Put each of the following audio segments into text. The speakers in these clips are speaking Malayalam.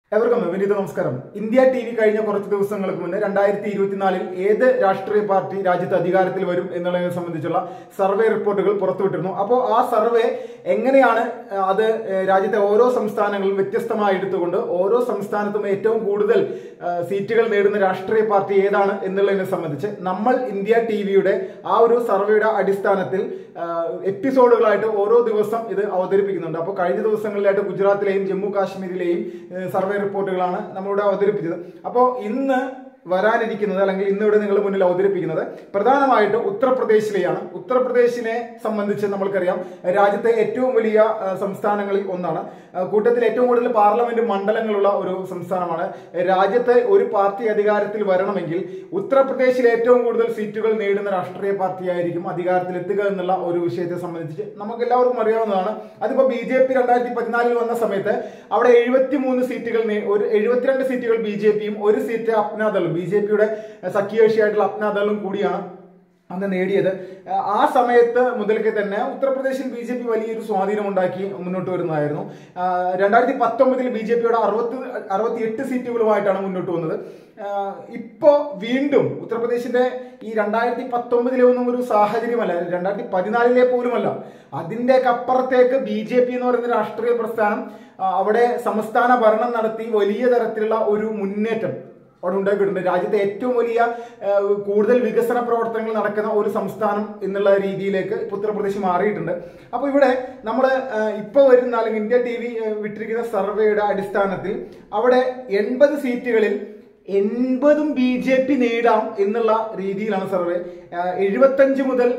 എവർക്കും വിനീത നമസ്കാരം ഇന്ത്യ ടി വി കഴിഞ്ഞ കുറച്ച് ദിവസങ്ങൾക്ക് മുന്നേ രണ്ടായിരത്തി ഇരുപത്തിനാലിൽ ഏത് രാഷ്ട്രീയ പാർട്ടി രാജ്യത്ത് അധികാരത്തിൽ വരും എന്നുള്ളതിനെ സംബന്ധിച്ചുള്ള സർവേ റിപ്പോർട്ടുകൾ പുറത്തുവിട്ടിരുന്നു അപ്പോൾ ആ സർവേ എങ്ങനെയാണ് അഹ്, അത് അഹ്, രാജ്യത്തെ ഓരോ സംസ്ഥാനങ്ങളും വ്യത്യസ്തമായി എടുത്തുകൊണ്ട് ഓരോ സംസ്ഥാനത്തും ഏറ്റവും കൂടുതൽ അഹ്, സീറ്റുകൾ നേടുന്ന രാഷ്ട്രീയ പാർട്ടി ഏതാണ് എന്നുള്ളതിനെ സംബന്ധിച്ച് നമ്മൾ ഇന്ത്യ ടി വിയുടെ ആ ഒരു സർവേയുടെ അടിസ്ഥാനത്തിൽ അഹ്, എപ്പിസോഡുകളായിട്ട് ഓരോ ദിവസം ഇത് അവതരിപ്പിക്കുന്നുണ്ട് അപ്പോൾ കഴിഞ്ഞ ദിവസങ്ങളിലായിട്ട് ഗുജറാത്തിലെയും ജമ്മു കാശ്മീരിലെയും ഏഹ്, സർവേ റിപ്പോർട്ടുകളാണ് നമ്മളിവിടെ അവതരിപ്പിച്ചത് അപ്പോൾ ഇന്ന് വരാനിരിക്കുന്നത് അല്ലെങ്കിൽ ഇന്ന് ഇവിടെ നിങ്ങൾ മുന്നിൽ അവതരിപ്പിക്കുന്നത് പ്രധാനമായിട്ടും ഉത്തർപ്രദേശിലെയാണ് ഉത്തർപ്രദേശിനെ സംബന്ധിച്ച് നമ്മൾക്കറിയാം രാജ്യത്തെ ഏറ്റവും വലിയ ആ, സംസ്ഥാനങ്ങളിൽ ഒന്നാണ് ആ, കൂട്ടത്തിൽ ഏറ്റവും കൂടുതൽ പാർലമെന്റ് മണ്ഡലങ്ങളുള്ള ഒരു സംസ്ഥാനമാണ് രാജ്യത്ത് ഒരു പാർട്ടി അധികാരത്തിൽ വരണമെങ്കിൽ ഉത്തർപ്രദേശിൽ ഏറ്റവും കൂടുതൽ സീറ്റുകൾ നേടുന്ന രാഷ്ട്രീയ പാർട്ടിയായിരിക്കും അധികാരത്തിൽ എത്തുക എന്നുള്ള ഒരു വിഷയത്തെ സംബന്ധിച്ച് നമുക്ക് എല്ലാവർക്കും അറിയാവുന്നതാണ് അതിപ്പോ ബി ജെ പി രണ്ടായിരത്തി പതിനാലിൽ വന്ന സമയത്ത് അവിടെ എഴുപത്തി മൂന്ന് സീറ്റുകൾ നേ- ഒരു എഴുപത്തിരണ്ട് സീറ്റുകൾ ബി ജെ പിയും ഒരു സീറ്റ് അപ്നാദളും ബി ജെ പിയുടെ സഖ്യകക്ഷിയായിട്ടുള്ള അപ്നാദളും കൂടിയാണ് അന്ന് നേടിയത് ആ- ആ സമയത്ത് മുതൽക്ക് തന്നെ ഉത്തർപ്രദേശിൽ ബി ജെ പി വലിയൊരു സ്വാധീനം ഉണ്ടാക്കി മുന്നോട്ട് വരുന്നതായിരുന്നു ആ, രണ്ടായിരത്തി പത്തൊമ്പതിൽ ബി ജെ പിയുടെ അറുപത്തി അറുപത്തി എട്ട് സീറ്റുകളുമായിട്ടാണ് മുന്നോട്ട് വന്നത് ആ, ഇപ്പോ വീണ്ടും ഉത്തർപ്രദേശിന്റെ ഈ രണ്ടായിരത്തി പത്തൊമ്പതിലെ ഒന്നും ഒരു സാഹചര്യമല്ല രണ്ടായിരത്തി പതിനാലിലെ പോലുമല്ല അതിന്റെയൊക്കെ അപ്പുറത്തേക്ക് ബി ജെ പി എന്ന് പറയുന്ന രാഷ്ട്രീയ പ്രസ്ഥാനം ആ, അവിടെ സംസ്ഥാന ഭരണം നടത്തി വലിയ തരത്തിലുള്ള ഒരു മുന്നേറ്റം അവിടെ ഉണ്ടാക്കിയിട്ടുണ്ട് രാജ്യത്തെ ഏറ്റവും വലിയ ആ, കൂടുതൽ വികസന പ്രവർത്തനങ്ങൾ നടക്കുന്ന ഒരു സംസ്ഥാനം എന്നുള്ള രീതിയിലേക്ക് ഇപ്പൊ ഉത്തർപ്രദേശ് മാറിയിട്ടുണ്ട് അപ്പൊ ഇവിടെ നമ്മൾ ഇപ്പൊ വരുന്ന അല്ലെങ്കിൽ ഇന്ത്യ ടി വി വിട്ടിരിക്കുന്ന സർവേയുടെ അടിസ്ഥാനത്തിൽ അവിടെ എൺപത് സീറ്റുകളിൽ എൺപതും ബി ജെ പി നേടാം എന്നുള്ള രീതിയിലാണ് സർവേ എഴുപത്തഞ്ച് മുതൽ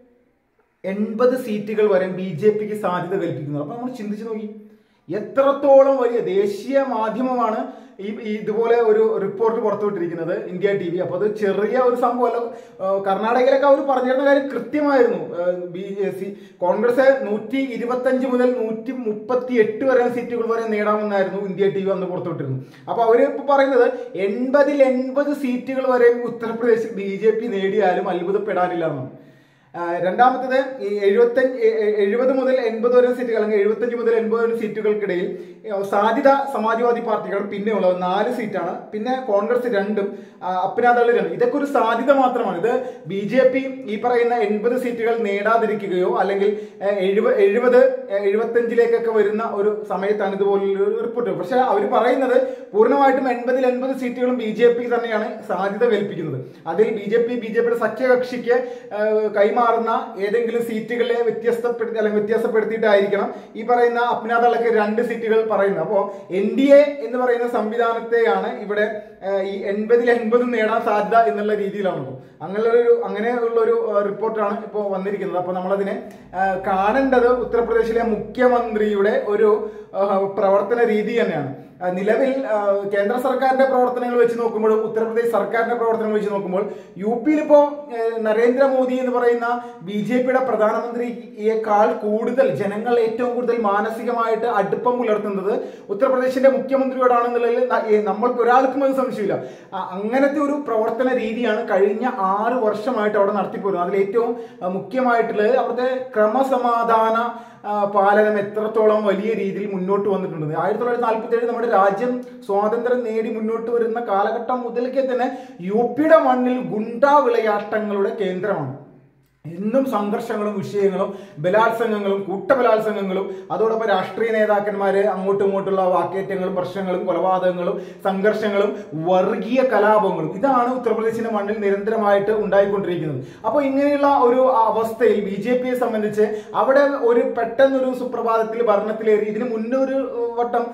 എൺപത് സീറ്റുകൾ വരെ ബി ജെ പിക്ക് സാധ്യത കൽപ്പിക്കുന്നത് അപ്പൊ നമ്മൾ ചിന്തിച്ചു നോക്കി എത്രത്തോളം വലിയ ദേശീയ മാധ്യമമാണ് ഈ ഈ ഇതുപോലെ ഒരു റിപ്പോർട്ട് പുറത്തുവിട്ടിരിക്കുന്നത് ഇന്ത്യ ടി വി അപ്പോൾ അത് ചെറിയ ഒരു സംഭവമല്ല ആ, കർണാടകയിലൊക്കെ അവർ പറഞ്ഞിരുന്ന കാര്യം കൃത്യമായിരുന്നു ബി സി കോൺഗ്രസ് നൂറ്റി ഇരുപത്തഞ്ച് മുതൽ നൂറ്റി മുപ്പത്തി എട്ട് വരെ സീറ്റുകൾ വരെ നേടാമെന്നായിരുന്നു ഇന്ത്യ ടി വി അന്ന് പുറത്തുവിട്ടിരുന്നു അപ്പൊ അവര് ഇപ്പൊ പറയുന്നത് എൺപതിൽ എൺപത് സീറ്റുകൾ വരെ ഉത്തർപ്രദേശിൽ ബി ജെ പി നേടിയാലും അത്ഭുതപ്പെടാനില്ല എന്നാണ് ആ, രണ്ടാമത്തത് ഈ എഴുപത്തഞ്ച് എഴുപത് മുതൽ എൺപത് വരെ സീറ്റുകൾ അല്ലെങ്കിൽ എഴുപത്തഞ്ച് മുതൽ എൺപത് വരെ സീറ്റുകൾക്കിടയിൽ ഏ, സാധ്യത സമാജ്വാദി പാർട്ടിക്കാണ് പിന്നെ ഉള്ളത് നാല് സീറ്റാണ് പിന്നെ കോൺഗ്രസ് രണ്ടും ആ, അപ്നാദള് രണ്ടും ഇതൊക്കെ ഒരു സാധ്യത മാത്രമാണ് ഇത് ബി ജെ പി ഈ പറയുന്ന എൺപത് സീറ്റുകൾ നേടാതിരിക്കുകയോ അല്ലെങ്കിൽ എഴുപത് എഴുപത് എഴുപത്തഞ്ചിലേക്കൊക്കെ വരുന്ന ഒരു സമയത്താണ് ഇതുപോലൊരു റിപ്പോർട്ട് പക്ഷെ അവർ പറയുന്നത് പൂർണ്ണമായിട്ടും എൺപതിൽ എൺപത് സീറ്റുകളും ബി ജെ പി തന്നെയാണ് സാധ്യത കൽപ്പിക്കുന്നത് അതിൽ B J P B J പിയുടെ സഖ്യകക്ഷിക്ക് ആ, കൈമാറുന്ന ഏതെങ്കിലും സീറ്റുകളെ വ്യത്യസ്തപ്പെടുത്തി അല്ലെങ്കിൽ വ്യത്യാസപ്പെടുത്തിയിട്ടായിരിക്കണം ഈ പറയുന്ന അപ്നാദളക്ക് രണ്ട് സീറ്റുകൾ പറയുന്നത് അപ്പോൾ എൻ ഡി എ എന്ന് പറയുന്ന സംവിധാനത്തെയാണ് ഇവിടെ ആ, ഈ എൺപതിൽ എൺപതും നേടാൻ സാധ്യത എന്നുള്ള രീതിയിലാണ് അങ്ങനെ ഒരു അങ്ങനെയുള്ള ഒരു റിപ്പോർട്ടാണ് ഇപ്പോൾ വന്നിരിക്കുന്നത് അപ്പോൾ നമ്മളതിനെ ആ, കാണേണ്ടത് ഉത്തർപ്രദേശിലെ മുഖ്യമന്ത്രിയുടെ ഒരു ആ, പ്രവർത്തന രീതി തന്നെയാണ് ആ, നിലവിൽ ആ, കേന്ദ്ര സർക്കാരിന്റെ പ്രവർത്തനങ്ങൾ വെച്ച് നോക്കുമ്പോഴും ഉത്തർപ്രദേശ് സർക്കാരിന്റെ പ്രവർത്തനങ്ങൾ വെച്ച് നോക്കുമ്പോൾ യു പിയിൽ ഇപ്പോൾ നരേന്ദ്രമോദി എന്ന് പറയുന്ന ബി ജെ പിയുടെ പ്രധാനമന്ത്രിയേക്കാൾ കൂടുതൽ ജനങ്ങൾ ഏറ്റവും കൂടുതൽ മാനസികമായിട്ട് അടുപ്പം പുലർത്തുന്നത് ഉത്തർപ്രദേശിന്റെ മുഖ്യമന്ത്രിയോടാണെന്നുള്ളതിൽ ന- ഏ, നമ്മൾക്ക് ഒരാൾക്കും അത് സംശയമില്ല ആ, അങ്ങനത്തെ ഒരു പ്രവർത്തന രീതിയാണ് കഴിഞ്ഞ ആറ് വർഷമായിട്ട് അവിടെ നടത്തിപ്പോരുന്നത് അതിൽ ഏറ്റവും ആ, മുഖ്യമായിട്ടുള്ളത് അവിടുത്തെ ക്രമസമാധാന ആ, പാലനം എത്രത്തോളം വലിയ രീതിയിൽ മുന്നോട്ട് വന്നിട്ടുണ്ട് ആയിരത്തി തൊള്ളായിരത്തി നാൽപ്പത്തി ഏഴ് നമ്മുടെ രാജ്യം സ്വാതന്ത്ര്യം നേടി മുന്നോട്ട് വരുന്ന കാലഘട്ടം മുതൽക്കേ തന്നെ യു പിയുടെ മണ്ണിൽ ഗുണ്ടാ വിളയാട്ടങ്ങളുടെ കേന്ദ്രമാണ് എന്നും സംഘർഷങ്ങളും വിഷയങ്ങളും ബലാത്സംഗങ്ങളും കൂട്ടബലാത്സംഗങ്ങളും അതോടൊപ്പം രാഷ്ട്രീയ നേതാക്കന്മാര് അങ്ങോട്ടും ഇങ്ങോട്ടുള്ള വാക്കേറ്റങ്ങളും പ്രശ്നങ്ങളും കൊലപാതകങ്ങളും സംഘർഷങ്ങളും വർഗീയ കലാപങ്ങളും ഇതാണ് ഉത്തർപ്രദേശിന്റെ മണ്ണിൽ നിരന്തരമായിട്ട് ഉണ്ടായിക്കൊണ്ടിരിക്കുന്നത് അപ്പോൾ ഇങ്ങനെയുള്ള ഒരു അവസ്ഥയിൽ ബി ജെ പിയെ സംബന്ധിച്ച് അവിടെ ഒരു പെട്ടെന്നൊരു സുപ്രഭാതത്തിൽ ഭരണത്തിലേറി ഇതിന് മുന്നേ ഒരു വട്ടം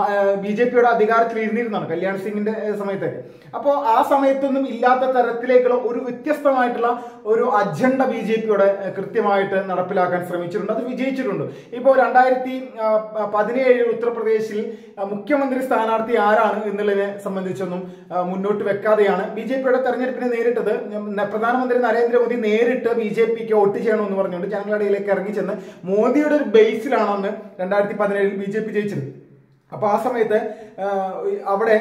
ബി ജെ പിയുടെ അധികാരത്തിൽ ഇരുന്നിരുന്നതാണ് കല്യാൺ സിംഗിന്റെ ഏഹ്, സമയത്തൊക്കെ അപ്പോൾ ആ സമയത്തൊന്നും ഇല്ലാത്ത തരത്തിലേക്കുള്ള ഒരു വ്യത്യസ്തമായിട്ടുള്ള ഒരു അജണ്ട ബി ജെ പിയുടെ കൃത്യമായിട്ട് നടപ്പിലാക്കാൻ ശ്രമിച്ചിട്ടുണ്ട് അത് വിജയിച്ചിട്ടുണ്ട് ഇപ്പോൾ രണ്ടായിരത്തി പതിനേഴിൽ ഉത്തർപ്രദേശിൽ ആ, മുഖ്യമന്ത്രി സ്ഥാനാർത്ഥി ആരാണ് എന്നുള്ളതിനെ സംബന്ധിച്ചൊന്നും ആ, മുന്നോട്ട് വെക്കാതെയാണ് ബി ജെ പിയുടെ തെരഞ്ഞെടുപ്പിനെ നേരിട്ടത് ഉം, പ്രധാനമന്ത്രി നരേന്ദ്രമോദി നേരിട്ട് ബി ജെ പിക്ക് വോട്ട് ചെയ്യണമെന്ന് പറഞ്ഞുകൊണ്ട് ജനങ്ങളുടെ ഇടയിലേക്ക് ഇറങ്ങിച്ചെന്ന് മോദിയുടെ ഒരു ബേസിലാണ് അന്ന് രണ്ടായിരത്തി പതിനേഴിൽ ബി ജെ പി ജയിച്ചത് അപ്പൊ ആ സമയത്ത് ആ, അവിടെ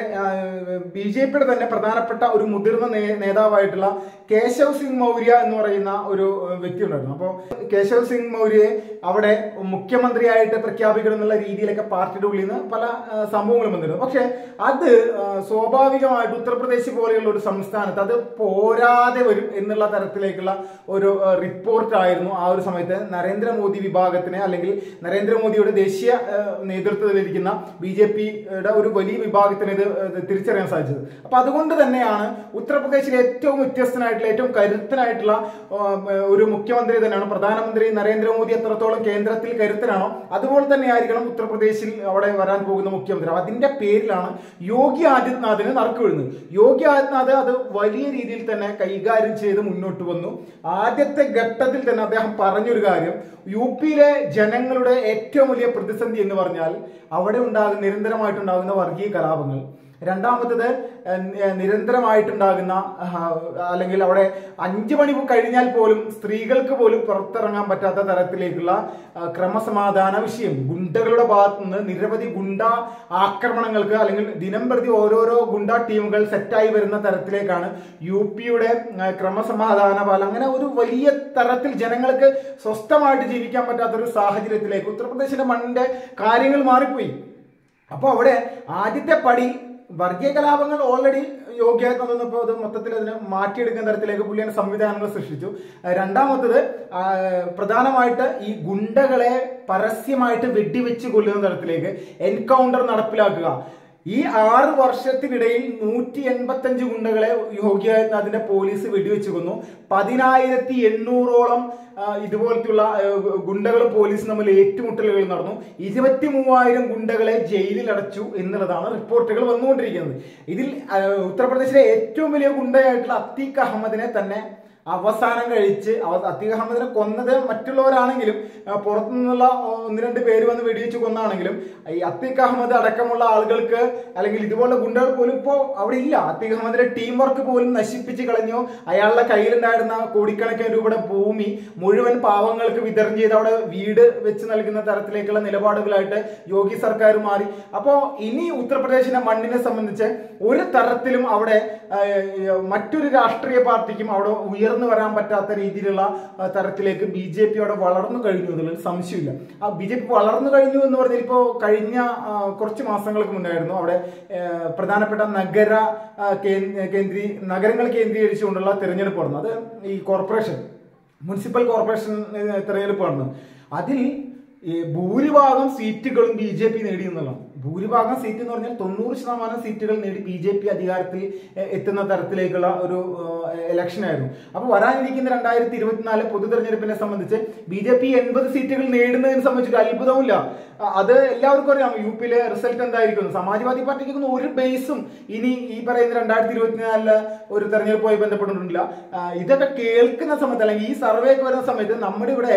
ബി ജെ പിയുടെ തന്നെ പ്രധാനപ്പെട്ട ഒരു മുതിർന്ന നേ- നേതാവായിട്ടുള്ള കേശവ് സിംഗ് മൗര്യ എന്ന് പറയുന്ന ഒരു ആ, വ്യക്തി ഉണ്ടായിരുന്നു അപ്പോൾ കേശവ് സിംഗ് മൗര്യയെ അവിടെ മുഖ്യമന്ത്രിയായിട്ട് പ്രഖ്യാപിക്കണം എന്നുള്ള രീതിയിലൊക്കെ പാർട്ടിയുടെ ഉള്ളിൽ നിന്ന് പല ആ, സംഭവങ്ങളും വന്നിരുന്നു പക്ഷെ അത് ആ, സ്വാഭാവികമായിട്ട് ഉത്തർപ്രദേശ് പോലെയുള്ള ഒരു സംസ്ഥാനത്ത് അത് പോരാതെ വരും എന്നുള്ള തരത്തിലേക്കുള്ള ഒരു റിപ്പോർട്ടായിരുന്നു ആ ഒരു സമയത്ത് നരേന്ദ്രമോദി വിഭാഗത്തിന് അല്ലെങ്കിൽ നരേന്ദ്രമോദിയുടെ ദേശീയ ആ, നേതൃത്വത്തിലിരിക്കുന്ന ബി ജെ പിയുടെ ഒരു വലിയ വിഭാഗത്തിന് ഇത് ഇത് തിരിച്ചറിയാൻ സാധിച്ചത് അപ്പൊ അതുകൊണ്ട് തന്നെയാണ് ഉത്തർപ്രദേശിലെ ഏറ്റവും വ്യത്യസ്തനായിട്ടുള്ള ഏറ്റവും കരുത്തനായിട്ടുള്ള ആ, ഒരു മുഖ്യമന്ത്രി തന്നെയാണ് പ്രധാനമന്ത്രി നരേന്ദ്രമോദി എത്രത്തോളം കേന്ദ്രത്തിൽ കരുത്തനാണോ അതുപോലെ തന്നെ ആയിരിക്കണം ഉത്തർപ്രദേശിൽ അവിടെ വരാൻ പോകുന്ന മുഖ്യമന്ത്രി അപ്പൊ അതിന്റെ പേരിലാണ് യോഗി ആദിത്യനാഥിന് നറുക്ക് വീഴുന്നത് യോഗി ആദിത്യനാഥ് അത് വലിയ രീതിയിൽ തന്നെ കൈകാര്യം ചെയ്ത് മുന്നോട്ട് വന്നു ആദ്യത്തെ ഘട്ടത്തിൽ തന്നെ അദ്ദേഹം പറഞ്ഞൊരു കാര്യം യു പിയിലെ ജനങ്ങളുടെ ഏറ്റവും വലിയ പ്രതിസന്ധി എന്ന് പറഞ്ഞാൽ അവിടെ ഉണ്ടാകുന്ന നിരന്തരമായിട്ടുണ്ടാകുന്ന വർഗീയ കലാപങ്ങൾ രണ്ടാമത്തത് ഏഹ്, നിരന്തരമായിട്ടുണ്ടാകുന്ന ആഹ്, അല്ലെങ്കിൽ അവിടെ അഞ്ചു മണി കഴിഞ്ഞാൽ പോലും സ്ത്രീകൾക്ക് പോലും പുറത്തിറങ്ങാൻ പറ്റാത്ത തരത്തിലേക്കുള്ള ആഹ്, ക്രമസമാധാന വിഷയം ഗുണ്ടകളുടെ ഭാഗത്തു നിന്ന് നിരവധി ഗുണ്ട ആക്രമണങ്ങൾക്ക് അല്ലെങ്കിൽ ദിനം പ്രതി ഓരോരോ ഗുണ്ട ടീമുകൾ സെറ്റായി വരുന്ന തരത്തിലേക്കാണ് യു പിയുടെ ആഹ്, ക്രമസമാധാന പാലം അങ്ങനെ ഒരു വലിയ തരത്തിൽ ജനങ്ങൾക്ക് സ്വസ്ഥമായിട്ട് ജീവിക്കാൻ പറ്റാത്ത ഒരു സാഹചര്യത്തിലേക്ക് ഉത്തർപ്രദേശിന്റെ മണ്ണിന്റെ കാര്യങ്ങൾ മാറിപ്പോയി അപ്പോൾ അവിടെ ആദ്യത്തെ പടി വർഗീയ കലാപങ്ങൾ ഓൾറെഡി യോഗ്യത തന്നപ്പോൾ അത് മൊത്തത്തിൽ അതിനെ മാറ്റിയെടുക്കുന്ന തരത്തിലേക്ക് പുള്ളിയാണ് സംവിധാനങ്ങൾ സൃഷ്ടിച്ചു ആ, രണ്ടാമത്തത് ആ, പ്രധാനമായിട്ട് ഈ ഗുണ്ടകളെ പരസ്യമായിട്ട് വെടിവെച്ച് കൊല്ലുന്ന തരത്തിലേക്ക് എൻകൗണ്ടർ നടപ്പിലാക്കുക ഈ ആറ് വർഷത്തിനിടയിൽ നൂറ്റി എൺപത്തി അഞ്ച് ഗുണ്ടകളെ യോഗി ആദിത്യനാഥിന്റെ പോലീസ് വെടിവെച്ച് കൊന്നു പതിനായിരത്തി എണ്ണൂറോളം ആ, ഇതുപോലത്തെയുള്ള ഗുണ്ടകൾ പോലീസ് തമ്മിൽ ഏറ്റുമുട്ടലുകൾ നടന്നു ഇരുപത്തി മൂവായിരം ഗുണ്ടകളെ ജയിലിൽ അടച്ചു എന്നുള്ളതാണ് റിപ്പോർട്ടുകൾ വന്നുകൊണ്ടിരിക്കുന്നത് ഇതിൽ ആ, ഉത്തർപ്രദേശിലെ ഏറ്റവും വലിയ ഗുണ്ടയായിട്ടുള്ള അത്തീഖ് അഹമ്മദിനെ തന്നെ അവസാനം കഴിച്ച് അവ- അത്തീഖ് അഹമ്മദിനെ കൊന്നത് മറ്റുള്ളവരാണെങ്കിലും ആ, പുറത്തു നിന്നുള്ള ആ, ഒന്ന് രണ്ട് പേര് വന്ന് വെടിവെച്ച് കൊന്നാണെങ്കിലും ഈ അത്തീഖ് അഹമ്മദ് അടക്കമുള്ള ആളുകൾക്ക് അല്ലെങ്കിൽ ഇതുപോലെ ഗുണ്ടകൾ പോലും ഇപ്പോൾ അവിടെ ഇല്ല അത്തീഖ് അഹമ്മദിന്റെ ടീം വർക്ക് പോലും നശിപ്പിച്ച് കളഞ്ഞു അയാളുടെ കയ്യിലുണ്ടായിരുന്ന കോടിക്കണക്കിന് രൂപയുടെ ഭൂമി മുഴുവൻ പാവങ്ങൾക്ക് വിതരണം ചെയ്ത് അവിടെ വീട് വെച്ച് നൽകുന്ന തരത്തിലേക്കുള്ള നിലപാടുകളായിട്ട് യോഗി സർക്കാർ മാറി അപ്പോൾ ഇനി ഉത്തർപ്രദേശിന്റെ മണ്ണിനെ സംബന്ധിച്ച് ഒരു തരത്തിലും അവിടെ ആ, മറ്റൊരു രാഷ്ട്രീയ പാർട്ടിക്കും അവിടെ ഉയർന്നു വരാൻ പറ്റാത്ത രീതിയിലുള്ള ആ, തരത്തിലേക്ക് ബി ജെ പി അവിടെ വളർന്നു കഴിഞ്ഞു എന്നുള്ളത് സംശയമില്ല ആ ബി ജെ പി വളർന്നു കഴിഞ്ഞു എന്ന് പറഞ്ഞാൽ ഇപ്പോൾ കഴിഞ്ഞ ആ, കുറച്ച് മാസങ്ങൾക്ക് മുന്നായിരുന്നു അവിടെ ആ, പ്രധാനപ്പെട്ട നഗര ആ, കേ- കേന്ദ്രീ നഗരങ്ങൾ കേന്ദ്രീകരിച്ചുകൊണ്ടുള്ള തെരഞ്ഞെടുപ്പ് നടന്നു അത് ഈ കോർപ്പറേഷൻ മുനിസിപ്പൽ കോർപ്പറേഷൻ ഏഹ്, തെരഞ്ഞെടുപ്പ് നടന്നു അതിൽ ഈ ഭൂരിഭാഗം സീറ്റുകളും ബി ജെ പി നേടി എന്നുള്ളതാണ് ഭൂരിഭാഗം സീറ്റ് എന്ന് പറഞ്ഞാൽ തൊണ്ണൂറ് ശതമാനം സീറ്റുകൾ നേടി ബി ജെ പി അധികാരത്തിൽ എ- എത്തുന്ന തരത്തിലേക്കുള്ള ഒരു ഇലക്ഷൻ ആയിരുന്നു അപ്പോൾ വരാനിരിക്കുന്ന രണ്ടായിരത്തി ഇരുപത്തിനാല് പൊതു തെരഞ്ഞെടുപ്പിനെ സംബന്ധിച്ച് ബി ജെ പി എൺപത് സീറ്റുകൾ നേടുന്നതിനെ സംബന്ധിച്ച് ഒരു അത്ഭുതവുമില്ല ആ, അത് എല്ലാവർക്കും അറിയാം യു പിയിലെ റിസൾട്ട് എന്തായിരിക്കും സമാജ്വാദി പാർട്ടിക്ക് ഒന്നും ഒരു ബേസും ഇനി ഈ പറയുന്ന രണ്ടായിരത്തി ഇരുപത്തിനാലില് ഒരു തെരഞ്ഞെടുപ്പുമായി ബന്ധപ്പെട്ടിട്ടില്ല ആ, ഇതൊക്കെ കേൾക്കുന്ന സമയത്ത് അല്ലെങ്കിൽ ഈ സർവേ ഒക്കെ വരുന്ന സമയത്ത് നമ്മുടെ ഇവിടെ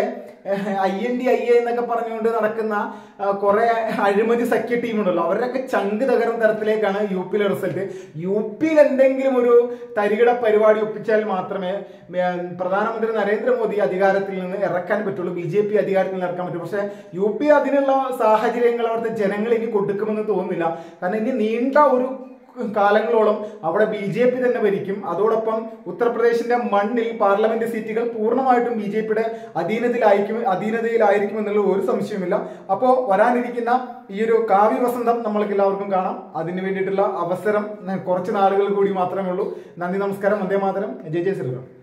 I N D I A എന്നൊക്കെ പറഞ്ഞുകൊണ്ട് നടക്കുന്ന ആ, കുറെ അഴിമതി സഖ്യ ടീമുണ്ടല്ലോ അവരുടെയൊക്കെ ചങ്ക് തകർന്ന തരത്തിലേക്കാണ് യു പിയിലെ റിസൾട്ട് യു പിയിൽ എന്തെങ്കിലും ഒരു തരികിട പരിപാടി ഒപ്പിച്ചാൽ മാത്രമേ ഏ, പ്രധാനമന്ത്രി നരേന്ദ്രമോദി അധികാരത്തിൽ നിന്ന് ഇറക്കാൻ പറ്റുള്ളൂ ബി ജെ പി അധികാരത്തിൽ നിന്ന് ഇറക്കാൻ പറ്റും പക്ഷെ യു പി അതിനുള്ള സാഹചര്യങ്ങൾ അവിടുത്തെ ജനങ്ങൾ ഇനി കൊടുക്കുമെന്ന് തോന്നുന്നില്ല കാരണം ഇനി നീണ്ട ഒരു കാലങ്ങളോളം അവിടെ ബി ജെ പി തന്നെ ഭരിക്കും അതോടൊപ്പം ഉത്തർപ്രദേശിന്റെ മണ്ണിൽ പാർലമെന്റ് സീറ്റുകൾ പൂർണ്ണമായിട്ടും ബി ജെ പിയുടെ അധീനതയിലായിരിക്കും അധീനതയിലായിരിക്കും എന്നുള്ള ഒരു സംശയവുമില്ല അപ്പോൾ വരാനിരിക്കുന്ന ഈ ഒരു കാവ്യ വസന്തം നമ്മൾക്ക് എല്ലാവർക്കും കാണാം അതിന് വേണ്ടിയിട്ടുള്ള അവസരം കുറച്ച് നാളുകൾ കൂടി മാത്രമേ ഉള്ളൂ നന്ദി നമസ്കാരം വന്ദേ മാതരം ജയ് ജയ് ശ്രീറാം